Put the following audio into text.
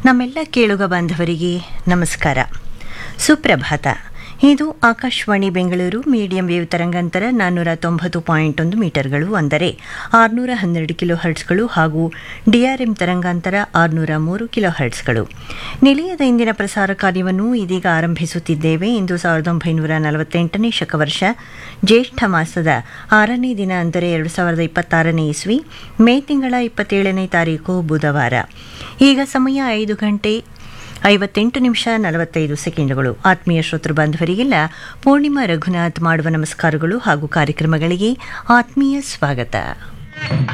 ನಮ್ಮೆಲ್ಲ ಕೇಳುಗ ಬಾಂಧವರಿಗೆ ನಮಸ್ಕಾರ ಸುಪ್ರಭಾತ ಇದು ಆಕಾಶವಾಣಿ ಬೆಂಗಳೂರು ಮೀಡಿಯಂ ವೇವ್ ತರಂಗಾಂತರ ನಾನ್ನೂರ ತೊಂಬತ್ತು ಪಾಯಿಂಟ್ ಒಂದು ಮೀಟರ್ಗಳು ಅಂದರೆ ಆರುನೂರ ಹನ್ನೆರಡು ಕಿಲೋ ಹರ್ಟ್ಸ್ಗಳು ಹಾಗೂ ಡಿಆರ್ಎಂ ತರಂಗಾಂತರ ಆರುನೂರ ಮೂರು ಕಿಲೋ ಹರ್ಟ್ಸ್ಗಳು ನಿಲಯದ ಇಂದಿನ ಪ್ರಸಾರ ಕಾರ್ಯವನ್ನು ಇದೀಗ ಆರಂಭಿಸುತ್ತಿದ್ದೇವೆ ಇಂದು ಸಾವಿರದ ಒಂಬೈನೂರ ನಲವತ್ತೆಂಟನೇ ಶಕವರ್ಷ ಜ್ಯೇಷ್ಠ ಮಾಸದ ಆರನೇ ದಿನ ಅಂದರೆ ಎರಡು ಸಾವಿರದ ಇಪ್ಪತ್ತಾರನೇ ಇಸ್ವಿ ಮೇ ತಿಂಗಳ ಇಪ್ಪತ್ತೇಳನೇ ತಾರೀಕು ಬುಧವಾರ ಈಗ ಸಮಯ ಐದು ಗಂಟೆ ಐವತ್ತೆಂಟು ನಿಮಿಷ ನಲವತ್ತೈದು ಸೆಕೆಂಡುಗಳು ಆತ್ಮೀಯ ಶ್ರೋತೃ ಬಾಂಧವರಿಗೆಲ್ಲ ಪೂರ್ಣಿಮಾ ರಘುನಾಥ್ ಮಾಡುವ ನಮಸ್ಕಾರಗಳು ಹಾಗೂ ಕಾರ್ಯಕ್ರಮಗಳಿಗೆ ಆತ್ಮೀಯ ಸ್ವಾಗತ